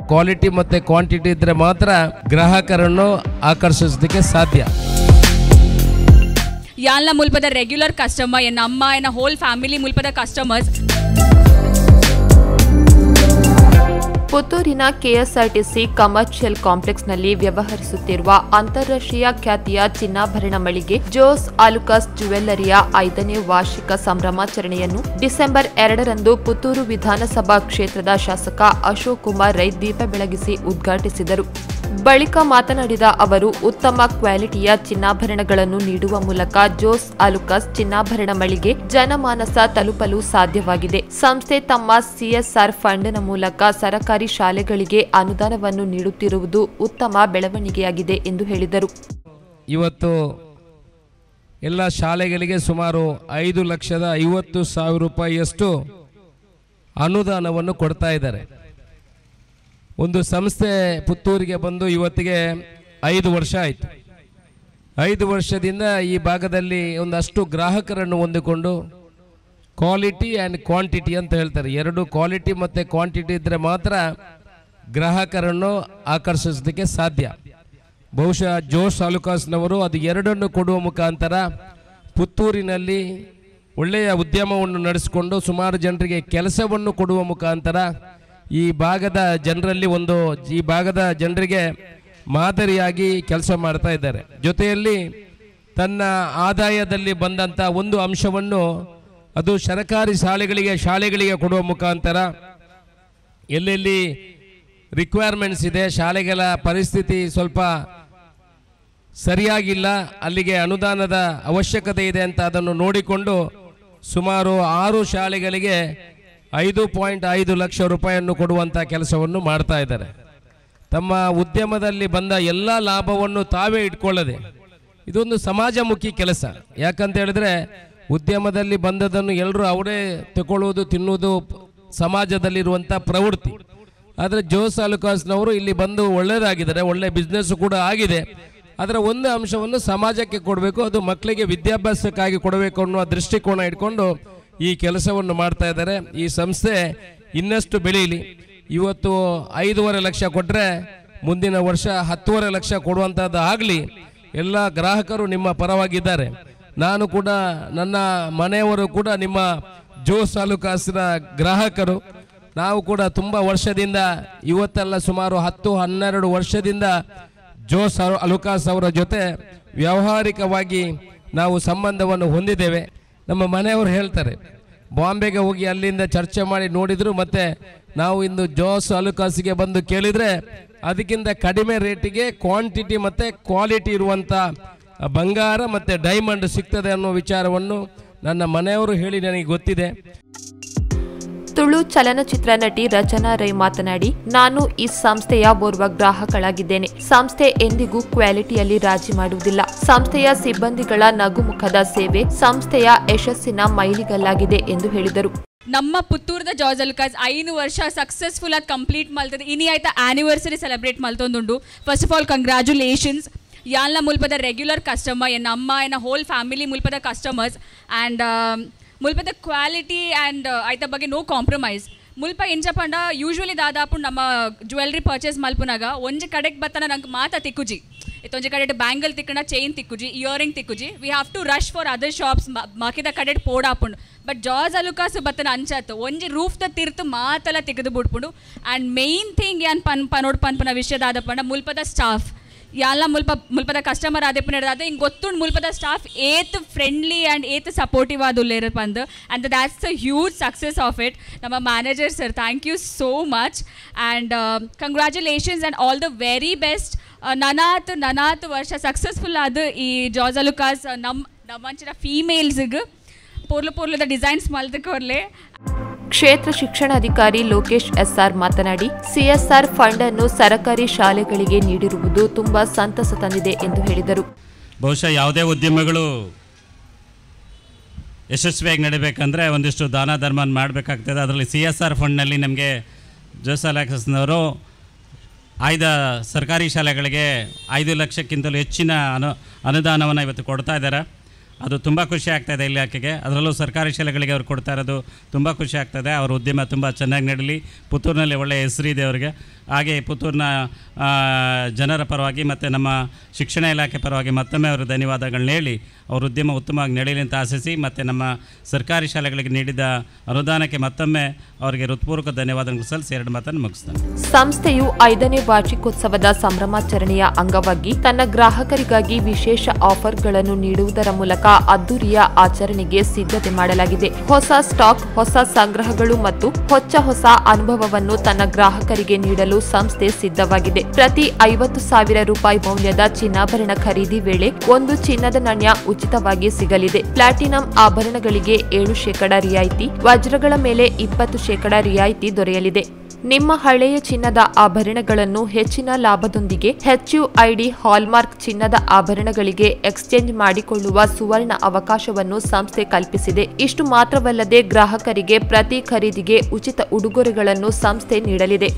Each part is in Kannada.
ಕ್ವಾಲಿಟಿ ಮತ್ತು ಕ್ವಾಂಟಿಟಿ ಇದ್ದರೆ ಮಾತ್ರ ಗ್ರಾಹಕರನ್ನು ಆಕರ್ಷಿಸೋದಕ್ಕೆ ಸಾಧ್ಯ ಯಾಲ್ನ ಮುಲ್ಪದ ರೆಗ್ಯುಲರ್ ಕಸ್ಟಮರ್ ಎನ್ನ ಅಮ್ಮ ಎನ್ನ ಹೋಲ್ ಫ್ಯಾಮಿಲಿ ಮುಲ್ಪದ ಕಸ್ಟಮರ್ಸ್ ಪುತ್ತೂರಿನ ಕೆಎಸ್ಆರ್ಟಿಸಿ ಕಮರ್ಷಿಯಲ್ ಕಾಂಪ್ಲೆಕ್ಸ್ನಲ್ಲಿ ವ್ಯವಹರಿಸುತ್ತಿರುವ ಅಂತಾರಾಷ್ಟ್ರೀಯ ಖ್ಯಾತಿಯ ಚಿನ್ನಾಭರಣ ಮಳಿಗೆ ಜೋಸ್ ಆಲುಕಾಸ್ ಜ್ಯುವೆಲ್ಲರಿಯ ಐದನೇ ವಾರ್ಷಿಕ ಸಂಭ್ರಮಾಚರಣೆಯನ್ನು ಡಿಸೆಂಬರ್ ಎರಡರಂದು ಪುತ್ತೂರು ವಿಧಾನಸಭಾ ಕ್ಷೇತ್ರದ ಶಾಸಕ ಅಶೋಕ್ ಕುಮಾರ್ ರೈ ದೀಪ ಬೆಳಗಿಸಿ ಉದ್ಘಾಟಿಸಿದರು ಬಳಿಕ ಮಾತನಾಡಿದ ಅವರು ಉತ್ತಮ ಕ್ವಾಲಿಟಿಯ ಚಿನ್ನಾಭರಣಗಳನ್ನು ನೀಡುವ ಮೂಲಕ ಜೋಸ್ ಆಲುಕಾಸ್ ಚಿನ್ನಾಭರಣ ಮಳಿಗೆ ಜನಮಾನಸ ತಲುಪಲು ಸಾಧ್ಯವಾಗಿದೆ ಸಂಸ್ಥೆ ತಮ್ಮ ಸಿಎಸ್ಆರ್ ಫಂಡ್ನ ಮೂಲಕ ಸರಕಾರಿ ಶಾಲೆಗಳಿಗೆ ಅನುದಾನವನ್ನು ನೀಡುತ್ತಿರುವುದು ಉತ್ತಮ ಬೆಳವಣಿಗೆಯಾಗಿದೆ ಎಂದು ಹೇಳಿದರು ಇವತ್ತು ಎಲ್ಲ ಶಾಲೆಗಳಿಗೆ ಸುಮಾರು ಐದು ಲಕ್ಷದ ಐವತ್ತು ಸಾವಿರ ರೂಪಾಯಿಯಷ್ಟು ಅನುದಾನವನ್ನು ಕೊಡ್ತಾ ಇದ್ದಾರೆ ಒಂದು ಸಂಸ್ಥೆ ಪುತ್ತೂರಿಗೆ ಬಂದು ಇವತ್ತಿಗೆ ಐದು ವರ್ಷ ಆಯಿತು ಐದು ವರ್ಷದಿಂದ ಈ ಭಾಗದಲ್ಲಿ ಒಂದಷ್ಟು ಗ್ರಾಹಕರನ್ನು ಹೊಂದಿಕೊಂಡು ಕ್ವಾಲಿಟಿ ಆ್ಯಂಡ್ ಕ್ವಾಂಟಿಟಿ ಅಂತ ಹೇಳ್ತಾರೆ ಎರಡು ಕ್ವಾಲಿಟಿ ಮತ್ತು ಕ್ವಾಂಟಿಟಿ ಇದ್ದರೆ ಮಾತ್ರ ಗ್ರಾಹಕರನ್ನು ಆಕರ್ಷಿಸೋದಕ್ಕೆ ಸಾಧ್ಯ ಬಹುಶಃ ಜೋಶ್ ಅಲುಕಾಸ್ನವರು ಅದು ಎರಡನ್ನು ಕೊಡುವ ಮುಖಾಂತರ ಪುತ್ತೂರಿನಲ್ಲಿ ಒಳ್ಳೆಯ ಉದ್ಯಮವನ್ನು ನಡೆಸಿಕೊಂಡು ಸುಮಾರು ಜನರಿಗೆ ಕೆಲಸವನ್ನು ಕೊಡುವ ಮುಖಾಂತರ ಈ ಭಾಗದ ಜನರಲ್ಲಿ ಒಂದು ಈ ಭಾಗದ ಜನರಿಗೆ ಮಾದರಿಯಾಗಿ ಕೆಲಸ ಮಾಡ್ತಾ ಇದ್ದಾರೆ ಜೊತೆಯಲ್ಲಿ ತನ್ನ ಆದಾಯದಲ್ಲಿ ಬಂದಂಥ ಒಂದು ಅಂಶವನ್ನು ಅದು ಸರ್ಕಾರಿ ಶಾಲೆಗಳಿಗೆ ಶಾಲೆಗಳಿಗೆ ಕೊಡುವ ಮುಖಾಂತರ ಎಲ್ಲೆಲ್ಲಿ ರಿಕ್ವೈರ್ಮೆಂಟ್ಸ್ ಇದೆ ಶಾಲೆಗಳ ಪರಿಸ್ಥಿತಿ ಸ್ವಲ್ಪ ಸರಿಯಾಗಿಲ್ಲ ಅಲ್ಲಿಗೆ ಅನುದಾನದ ಅವಶ್ಯಕತೆ ಇದೆ ಅಂತ ಅದನ್ನು ನೋಡಿಕೊಂಡು ಸುಮಾರು ಆರು ಶಾಲೆಗಳಿಗೆ ಐದು ಪಾಯಿಂಟ್ ಐದು ಲಕ್ಷ ರೂಪಾಯಿಯನ್ನು ಕೊಡುವಂಥ ಕೆಲಸವನ್ನು ಮಾಡ್ತಾ ಇದ್ದಾರೆ ತಮ್ಮ ಉದ್ಯಮದಲ್ಲಿ ಬಂದ ಎಲ್ಲ ಲಾಭವನ್ನು ತಾವೇ ಇಟ್ಕೊಳ್ಳದೆ ಇದೊಂದು ಸಮಾಜಮುಖಿ ಕೆಲಸ ಯಾಕಂತ ಹೇಳಿದ್ರೆ ಉದ್ಯಮದಲ್ಲಿ ಬಂದದನ್ನು ಎಲ್ಲರೂ ಅವರೇ ತಗೊಳ್ಳುವುದು ತಿನ್ನುವುದು ಸಮಾಜದಲ್ಲಿರುವಂಥ ಪ್ರವೃತ್ತಿ ಆದರೆ ಜೋಸ್ ಅಲುಕಾಸ್ನವರು ಇಲ್ಲಿ ಬಂದು ಒಳ್ಳೆಯದಾಗಿದ್ದಾರೆ ಒಳ್ಳೆ ಬಿಸ್ನೆಸ್ ಕೂಡ ಆಗಿದೆ ಅದರ ಒಂದು ಅಂಶವನ್ನು ಸಮಾಜಕ್ಕೆ ಕೊಡಬೇಕು ಅದು ಮಕ್ಕಳಿಗೆ ವಿದ್ಯಾಭ್ಯಾಸಕ್ಕಾಗಿ ಕೊಡಬೇಕು ಅನ್ನುವ ದೃಷ್ಟಿಕೋನ ಇಟ್ಕೊಂಡು ಈ ಕೆಲಸವನ್ನು ಮಾಡ್ತಾ ಇದ್ದಾರೆ ಈ ಸಂಸ್ಥೆ ಇನ್ನಷ್ಟು ಬೆಳೀಲಿ ಇವತ್ತು ಐದೂವರೆ ಲಕ್ಷ ಕೊಟ್ಟರೆ ಮುಂದಿನ ವರ್ಷ ಹತ್ತುವರೆ ಲಕ್ಷ ಕೊಡುವಂಥದ್ದು ಆಗಲಿ ಎಲ್ಲ ಗ್ರಾಹಕರು ನಿಮ್ಮ ಪರವಾಗಿದ್ದಾರೆ ನಾನು ಕೂಡ ನನ್ನ ಮನೆಯವರು ಕೂಡ ನಿಮ್ಮ ಜೋಸ್ ಅಲುಕಾಸಿನ ಗ್ರಾಹಕರು ನಾವು ಕೂಡ ತುಂಬ ವರ್ಷದಿಂದ ಇವತ್ತೆಲ್ಲ ಸುಮಾರು ಹತ್ತು ಹನ್ನೆರಡು ವರ್ಷದಿಂದ ಜೋಸ್ ಅಲು- ಅಲುಕಾಸ್ ಅವರ ಜೊತೆ ವ್ಯಾವಹಾರಿಕವಾಗಿ ನಾವು ಸಂಬಂಧವನ್ನು ಹೊಂದಿದ್ದೇವೆ ನಮ್ಮ ಮನೆಯವರು ಹೇಳ್ತಾರೆ ಬಾಂಬೆಗೆ ಹೋಗಿ ಅಲ್ಲಿಂದ ಚರ್ಚೆ ಮಾಡಿ ನೋಡಿದ್ರು ಮತ್ತೆ ನಾವು ಇಂದು ಜೋಸ್ ಅಲುಕಾಸಿಗೆ ಬಂದು ಕೇಳಿದರೆ ಅದಕ್ಕಿಂತ ಕಡಿಮೆ ರೇಟಿಗೆ ಕ್ವಾಂಟಿಟಿ ಮತ್ತು ಕ್ವಾಲಿಟಿ ಇರುವಂಥ ಬಂಗಾರ ಮತ್ತು ಡೈಮಂಡ್ ಸಿಗ್ತದೆ ಅನ್ನೋ ವಿಚಾರವನ್ನು ನನ್ನ ಮನೆಯವರು ಹೇಳಿ ನನಗೆ ಗೊತ್ತಿದೆ ತುಳು ಚಲನಚಿತ್ರ ನಟಿ ರಚನಾ ರೈ ಮಾತನಾಡಿ ನಾನು ಈ ಸಂಸ್ಥೆಯ ಓರ್ವ ಗ್ರಾಹಕಳಾಗಿದ್ದೇನೆ ಸಂಸ್ಥೆ ಎಂದಿಗೂ ಕ್ವಾಲಿಟಿಯಲ್ಲಿ ರಾಜಿ ಮಾಡುವುದಿಲ್ಲ ಸಂಸ್ಥೆಯ ಸಿಬ್ಬಂದಿಗಳ ನಗುಮುಖದ ಸೇವೆ ಸಂಸ್ಥೆಯ ಯಶಸ್ಸಿನ ಮೈಲಿಗಲ್ಲಾಗಿದೆ ಎಂದು ಹೇಳಿದರು ನಮ್ಮ ಪುತ್ತೂರದ ಜಾರ್ಜ್ ಅಲ್ಕಾಸ್ ಐನು ವರ್ಷ ಸಕ್ಸಸ್ಫುಲ್ ಆಗಿ ಕಂಪ್ಲೀಟ್ ಮಲ್ತದೆ ಇನಿ ಆಯ್ತಾ ಆನಿವರ್ಸರಿ ಸೆಲೆಬ್ರೇಟ್ ಮಲ್ತೊಂದುಂಡು ಫಸ್ಟ್ ಆಫ್ ಆಲ್ ಕಂಗ್ರ್ಯಾಚುಲೇಷನ್ಸ್ ಯಾಲ್ನ ಮುಲ್ಪದ ರೆಗ್ಯುಲರ್ ಕಸ್ಟಮರ್ ಎನ್ನ ಅಮ್ಮ ಎನ್ನ ಹೋಲ್ ಫ್ಯಾಮಿಲಿ ಮುಲ್ಪದ ಕಸ್ಟಮರ್ಸ್ ಆ್ಯಂಡ್ ಮುಲ್ಪದ ಕ್ವಾಲಿಟಿ ಆ್ಯಂಡ್ ಐತ ಬಗ್ಗೆ ನೋ ಕಾಂಪ್ರಮೈಸ್ ಮುಲ್ಪ ಎಂಚ ಪಂಡ ಯೂಶ್ವಲಿ ದಾದಾಪು ನಮ್ಮ ಜ್ಯುವೆಲ್ರಿ ಪರ್ಚೇಸ್ ಮಲ್ಪುನಾಗ ಒಂಜಿ ಕಡೆಗೆ ಬತ್ತನ ನಂಗೆ ಮಾತ ತಿಕ್ಕುಜಿ ಇತ್ತೊಂಜಿ ಕಡೆ ಬ್ಯಾಂಗಲ್ ತಿಕ್ಕಣ ಚೈನ್ ತಿಕ್ಕುಜಿ ಇಯರಿಂಗ್ ತಿಕ್ಕುಜಿ we have to rush for other shops ಮಾಕಿದ ಕಡೆ ಪೋಡಾಪುಂಡು ಬಟ್ ಜಾರ್ಜ್ ಅಲುಕಾಸು ಬತ್ತನ ಅಂಚತ್ತು ಒಂಜಿ ರೂಫ್ ದ ತಿರ್ತು ಮಾತೆಲ್ಲ ತೆಗೆದು ಬಿಟ್ಪುಂಡು ಆ್ಯಂಡ್ ಮೇಯ್ನ್ ಥಿಂಗ್ ಏನ್ ಪನ್ ಪನೋಡ್ ಪನ್ಪನ ವಿಷಯದಾದ ಪಂಡ ಮುಲ್ಪದ ಸ್ಟಾಫ್ ಯಾಲ ಮುಲ್ಪ ಮುಲ್ಪದ ಕಸ್ಟಮರ್ ಆದೆ ಪುನರ್ದಾದ ಹಿಂಗೆ ಗೊತ್ತುಂಡು ಮುಲ್ಪದ ಸ್ಟಾಫ್ ಏತ್ ಫ್ರೆಂಡ್ಲಿ ಆ್ಯಂಡ್ ಏತ್ ಸಪೋರ್ಟಿವ್ ಆದುಲ್ಲೇರ ಪಂದು and that's the huge success of it ನಮ್ಮ manager sir thank you so much and congratulations and all the very best ನನಾತ್ ನನಾತ್ ವರ್ಷ ಸಕ್ಸಸ್ಫುಲ್ ಆದ ಈ ಜಾರ್ಜ್ ಅಲುಕಾಸ್ ನಮ್ಮ ನಮ್ಮಂಚಿನ ಫೀಮೇಲ್ಸಿಗೆ ಪೂರ್ಲು ಪೂರ್ಲದ ಡಿಸೈನ್ಸ್ ಮಲ್ದಕೊರ್ಲೆ ಕ್ಷೇತ್ರ ಶಿಕ್ಷಣಾಧಿಕಾರಿ ಲೋಕೇಶ್ ಎಸ್ಆರ್ ಮಾತನಾಡಿ ಸಿಎಸ್ಆರ್ ಫಂಡ್ ಅನ್ನು ಸರಕಾರಿ ಶಾಲೆಗಳಿಗೆ ನೀಡಿರುವುದು ತುಂಬಾ ಸಂತಸ ತಂದಿದೆ ಎಂದು ಹೇಳಿದರು ಬಹುಶಃ ಯಾವುದೇ ಉದ್ಯಮಗಳು ಯಶಸ್ವಿಯಾಗಿ ನಡಿಬೇಕಂದ್ರೆ ಒಂದಿಷ್ಟು ದಾನ ಧರ್ಮ ಮಾಡಬೇಕಾಗ್ತದೆ ಅದರಲ್ಲಿ ಸಿ ಎಸ್ ಆರ್ ಫಂಡ್ನಲ್ಲಿ ನಮಗೆ ಜೋಸಾಲಾಕ್ಸಸ್ನವರು ಆಯ್ದ ಸರ್ಕಾರಿ ಶಾಲೆಗಳಿಗೆ ಐದು ಲಕ್ಷಕ್ಕಿಂತಲೂ ಹೆಚ್ಚಿನ ಅನು ಅನುದಾನವನ್ನು ಇವತ್ತು ಕೊಡ್ತಾ ಇದ್ದಾರೆ ಅದು ತುಂಬ ಖುಷಿ ಆಗ್ತಾಯಿದೆ ಇಲಾಖೆಗೆ ಅದರಲ್ಲೂ ಸರ್ಕಾರಿ ಶಾಲೆಗಳಿಗೆ ಅವ್ರು ಕೊಡ್ತಾ ಇರೋದು ತುಂಬ ಖುಷಿ ಆಗ್ತದೆ ಅವ್ರ ಉದ್ಯಮ ತುಂಬ ಚೆನ್ನಾಗಿ ನಡೀಲಿ ಪುತ್ತೂರಿನಲ್ಲಿ ಒಳ್ಳೆಯ ಹೆಸರಿದೆ ಅವರಿಗೆ ಹಾಗೆ ಪುತ್ತೂರಿನ ಆ, ಜನರ ಪರವಾಗಿ ಮತ್ತು ನಮ್ಮ ಶಿಕ್ಷಣ ಇಲಾಖೆ ಪರವಾಗಿ ಮತ್ತೊಮ್ಮೆ ಅವರು ಧನ್ಯವಾದಗಳನ್ನ ಹೇಳಿ ಅವ್ರ ಉದ್ಯಮ ಉತ್ತಮವಾಗಿ ನಡೆಯಲಿ ಅಂತ ಆಶಿಸಿ ಮತ್ತು ನಮ್ಮ ಸರ್ಕಾರಿ ಶಾಲೆಗಳಿಗೆ ನೀಡಿದ ಅನುದಾನಕ್ಕೆ ಮತ್ತೊಮ್ಮೆ ಅವರಿಗೆ ಹೃತ್ಪೂರ್ವಕ ಧನ್ಯವಾದಗಳು ಸಲ್ಲಿಸಿ ಎರಡು ಮಾತನ್ನು ಮುಗಿಸ್ತಾನೆ ಸಂಸ್ಥೆಯು ಐದನೇ ವಾರ್ಷಿಕೋತ್ಸವದ ಸಂಭ್ರಮಾಚರಣೆಯ ಅಂಗವಾಗಿ ತನ್ನ ಗ್ರಾಹಕರಿಗಾಗಿ ವಿಶೇಷ ಆಫರ್ಗಳನ್ನು ನೀಡುವುದರ ಮೂಲಕ ಅದ್ದೂರಿಯ ಆಚರಣೆಗೆ ಸಿದ್ಧತೆ ಮಾಡಲಾಗಿದೆ ಹೊಸ ಸ್ಟಾಕ್ ಹೊಸ ಸಂಗ್ರಹಗಳು ಮತ್ತು ಹೊಚ್ಚ ಹೊಸ ಅನುಭವವನ್ನು ತನ್ನ ಗ್ರಾಹಕರಿಗೆ ನೀಡಲು ಸಂಸ್ಥೆ ಸಿದ್ಧವಾಗಿದೆ ಪ್ರತಿ ಐವತ್ತು ಸಾವಿರ ರೂಪಾಯಿ ಮೌಲ್ಯದ ಚಿನ್ನಾಭರಣ ಖರೀದಿ ವೇಳೆ ಒಂದು ಚಿನ್ನದ ನಾಣ್ಯ ಉಚಿತವಾಗಿ ಸಿಗಲಿದೆ ಪ್ಲಾಟಿನಂ ಆಭರಣಗಳಿಗೆ ಏಳು ಶೇಕಡ ರಿಯಾಯಿತಿ ವಜ್ರಗಳ ಮೇಲೆ ಇಪ್ಪತ್ತು ಶೇಕಡ ರಿಯಾಯಿತಿ ದೊರೆಯಲಿದೆ ನಿಮ್ಮ ಹಳೆಯ ಚಿನ್ನದ ಆಭರಣಗಳನ್ನು ಹೆಚ್ಚಿನ ಲಾಭದೊಂದಿಗೆ ಹೆಚ್ಯುಐಡಿ ಹಾಲ್ಮಾರ್ಕ್ ಚಿನ್ನದ ಆಭರಣಗಳಿಗೆ ಎಕ್ಸ್ಚೇಂಜ್ ಮಾಡಿಕೊಳ್ಳುವ ಸುವರ್ಣ ಅವಕಾಶವನ್ನು ಸಂಸ್ಥೆ ಕಲ್ಪಿಸಿದೆ ಇಷ್ಟು ಮಾತ್ರವಲ್ಲದೆ ಗ್ರಾಹಕರಿಗೆ ಪ್ರತಿ ಖರೀದಿಗೆ ಉಚಿತ ಉಡುಗೊರೆಗಳನ್ನು ಸಂಸ್ಥೆ ನೀಡಲಿದೆ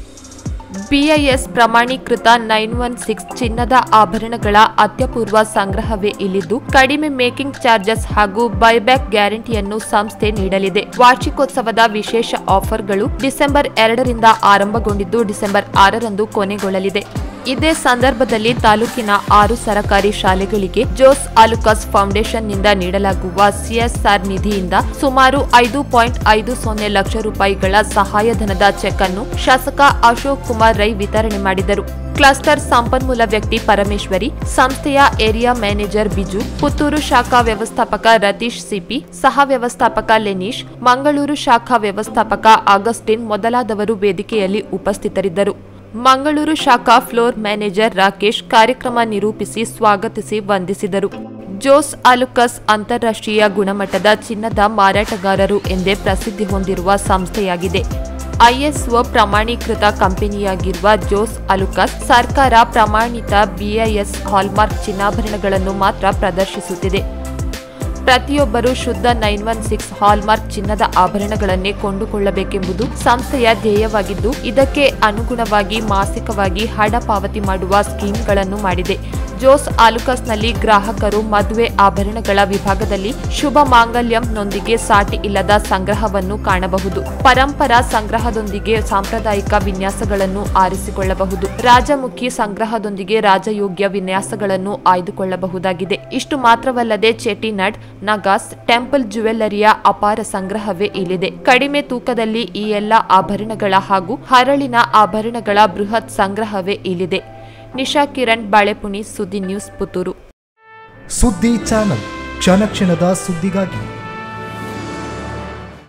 ಬಿಐಎಸ್ ಪ್ರಮಾಣೀಕೃತ ನೈನ್ ಒನ್ ಸಿಕ್ಸ್ ಚಿನ್ನದ ಆಭರಣಗಳ ಅತ್ಯಪೂರ್ವ ಸಂಗ್ರಹವೇ ಇಲ್ಲಿದ್ದು ಕಡಿಮೆ ಮೇಕಿಂಗ್ ಚಾರ್ಜಸ್ ಹಾಗೂ ಬೈಬ್ಯಾಕ್ ಗ್ಯಾರಂಟಿಯನ್ನು ಸಂಸ್ಥೆ ನೀಡಲಿದೆ ವಾರ್ಷಿಕೋತ್ಸವದ ವಿಶೇಷ ಆಫರ್ಗಳು ಡಿಸೆಂಬರ್ ಎರಡರಿಂದ ಆರಂಭಗೊಂಡಿದ್ದು ಡಿಸೆಂಬರ್ ಆರರಂದು ಕೊನೆಗೊಳ್ಳಲಿದೆ ಇದೇ ಸಂದರ್ಭದಲ್ಲಿ ತಾಲೂಕಿನ ಆರು ಸರಕಾರಿ ಶಾಲೆಗಳಿಗೆ ಜೋಸ್ ಆಲುಕಾಸ್ ಫೌಂಡೇಶನ್ನಿಂದ ನೀಡಲಾಗುವ ಸಿಎಸ್ಆರ್ ನಿಧಿಯಿಂದ ಸುಮಾರು ಐದು ಪಾಯಿಂಟ್ ಐದು ಸೊನ್ನೆ ಲಕ್ಷ ರೂಪಾಯಿಗಳ ಸಹಾಯಧನದ ಚೆಕ್ ಅನ್ನು ಶಾಸಕ ಅಶೋಕ್ ಕುಮಾರ್ ರೈ ವಿತರಣೆ ಮಾಡಿದರು ಕ್ಲಸ್ಟರ್ ಸಂಪನ್ಮೂಲ ವ್ಯಕ್ತಿ ಪರಮೇಶ್ವರಿ ಸಂಸ್ಥೆಯ ಏರಿಯಾ ಮ್ಯಾನೇಜರ್ ಬಿಜು ಪುತ್ತೂರು ಶಾಖಾ ವ್ಯವಸ್ಥಾಪಕ ರತೀಶ್ ಸಿಪಿ ಸಹ ವ್ಯವಸ್ಥಾಪಕ ಲೆನೀಶ್ ಮಂಗಳೂರು ಶಾಖಾ ವ್ಯವಸ್ಥಾಪಕ ಆಗಸ್ಟಿನ್ ಮೊದಲಾದವರು ವೇದಿಕೆಯಲ್ಲಿ ಉಪಸ್ಥಿತರಿದ್ದರು ಮಂಗಳೂರು ಶಾಖಾ ಫ್ಲೋರ್ ಮ್ಯಾನೇಜರ್ ರಾಕೇಶ್ ಕಾರ್ಯಕ್ರಮ ನಿರೂಪಿಸಿ ಸ್ವಾಗತಿಸಿ ವಂದಿಸಿದರು ಜೋಸ್ ಆಲುಕಸ್ ಅಂತಾರಾಷ್ಟ್ರೀಯ ಗುಣಮಟ್ಟದ ಚಿನ್ನದ ಮಾರಾಟಗಾರರು ಎಂದೇ ಪ್ರಸಿದ್ಧಿ ಹೊಂದಿರುವ ಸಂಸ್ಥೆಯಾಗಿದೆ ಐಎಸ್ಒ ಪ್ರಮಾಣೀಕೃತ ಕಂಪನಿಯಾಗಿರುವ ಜೋಸ್ ಅಲುಕಸ್ ಸರ್ಕಾರ ಪ್ರಮಾಣಿತ ಬಿಐಎಸ್ ಹಾಲ್ಮಾರ್ಕ್ ಚಿನ್ನಾಭರಣಗಳನ್ನು ಮಾತ್ರ ಪ್ರದರ್ಶಿಸುತ್ತಿದೆ ಪ್ರತಿಯೊಬ್ಬರು ಶುದ್ಧ ನೈನ್ ಒನ್ ಸಿಕ್ಸ್ ಹಾಲ್ಮಾರ್ಕ್ ಚಿನ್ನದ ಆಭರಣಗಳನ್ನೇ ಕೊಂಡುಕೊಳ್ಳಬೇಕೆಂಬುದು ಸಂಸ್ಥೆಯ ಧ್ಯೇಯವಾಗಿದ್ದು ಇದಕ್ಕೆ ಅನುಗುಣವಾಗಿ ಮಾಸಿಕವಾಗಿ ಹಣ ಪಾವತಿ ಮಾಡುವ ಸ್ಕೀಮ್ಗಳನ್ನು ಮಾಡಿದೆ ಜೋಸ್ ಆಲುಕಸ್ನಲ್ಲಿ ಗ್ರಾಹಕರು ಮದುವೆ ಆಭರಣಗಳ ವಿಭಾಗದಲ್ಲಿ ಶುಭ ಮಾಂಗಲ್ಯಂನೊಂದಿಗೆ ಸಾಟಿ ಇಲ್ಲದ ಸಂಗ್ರಹವನ್ನು ಕಾಣಬಹುದು ಪರಂಪರಾ ಸಂಗ್ರಹದೊಂದಿಗೆ ಸಾಂಪ್ರದಾಯಿಕ ವಿನ್ಯಾಸಗಳನ್ನು ಆರಿಸಿಕೊಳ್ಳಬಹುದು ರಾಜಮುಖಿ ಸಂಗ್ರಹದೊಂದಿಗೆ ರಾಜಯೋಗ್ಯ ವಿನ್ಯಾಸಗಳನ್ನು ಆಯ್ದುಕೊಳ್ಳಬಹುದಾಗಿದೆ ಇಷ್ಟು ಮಾತ್ರವಲ್ಲದೆ ಚೆಟಿನಡ್ ನಗಾಸ್ ಟೆಂಪಲ್ ಜ್ಯುವೆಲ್ಲರಿಯ ಅಪಾರ ಸಂಗ್ರಹವೇ ಇಲ್ಲಿದೆ ಕಡಿಮೆ ತೂಕದಲ್ಲಿ ಈ ಎಲ್ಲ ಆಭರಣಗಳ ಹಾಗೂ ಹರಳಿನ ಆಭರಣಗಳ ಬೃಹತ್ ಸಂಗ್ರಹವೇ ಇಲ್ಲಿದೆ ನಿಶಾ ಕಿರಣ್ ಬಾಳೆಪುಣಿ ಸುದ್ದಿ ನ್ಯೂಸ್ ಪುತ್ತೂರು ಸುದ್ದಿ ಚಾನಲ್ ಕ್ಷಣ ಕ್ಷಣದ ಸುದ್ದಿಗಾಗಿ